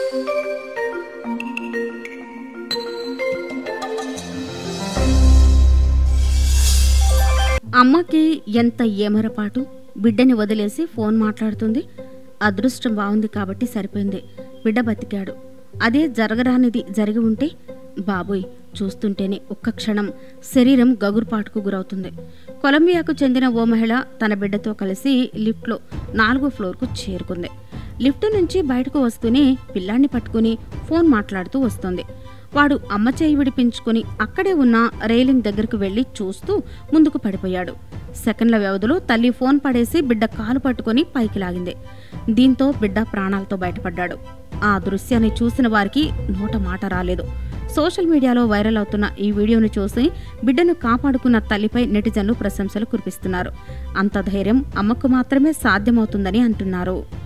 అమ్మకి ఎంత ఏమరపాటు బిడ్డని వదిలేసి ఫోన్ మాట్లాడుతుంది అదృష్టం బాగుంది కాబట్టి సరిపోయింది బిడ్డ బతికాడు అదే జరగరానిది జరిగి ఉంటే బాబోయ్ చూస్తుంటేనే ఒక్క క్షణం శరీరం గగురుపాటుకు గురవుతుంది కొలంబియాకు చెందిన ఓ మహిళ తన బిడ్డతో కలిసి లిఫ్ట్లో నాలుగో ఫ్లోర్కు చేరుకుంది లిఫ్ట్ నుంచి బయటకు వస్తూనే పిల్లాన్ని పట్టుకుని ఫోన్ మాట్లాడుతూ వస్తుంది వాడు అమ్మ చేయి విడిపించుకుని అక్కడే ఉన్న రైలింగ్ దగ్గరకు వెళ్లి చూస్తూ ముందుకు పడిపోయాడు సెకండ్ల వ్యవధిలో తల్లి ఫోన్ పడేసి బిడ్డ కాలు పట్టుకుని పైకి లాగింది దీంతో బిడ్డ ప్రాణాలతో బయటపడ్డాడు ఆ దృశ్యాన్ని చూసిన వారికి నోట మాట రాలేదు సోషల్ మీడియాలో వైరల్ అవుతున్న ఈ వీడియోను చూసి బిడ్డను కాపాడుకున్న తల్లిపై నెటిజన్లు ప్రశంసలు కురిపిస్తున్నారు అంత ధైర్యం అమ్మకు మాత్రమే సాధ్యమవుతుందని అంటున్నారు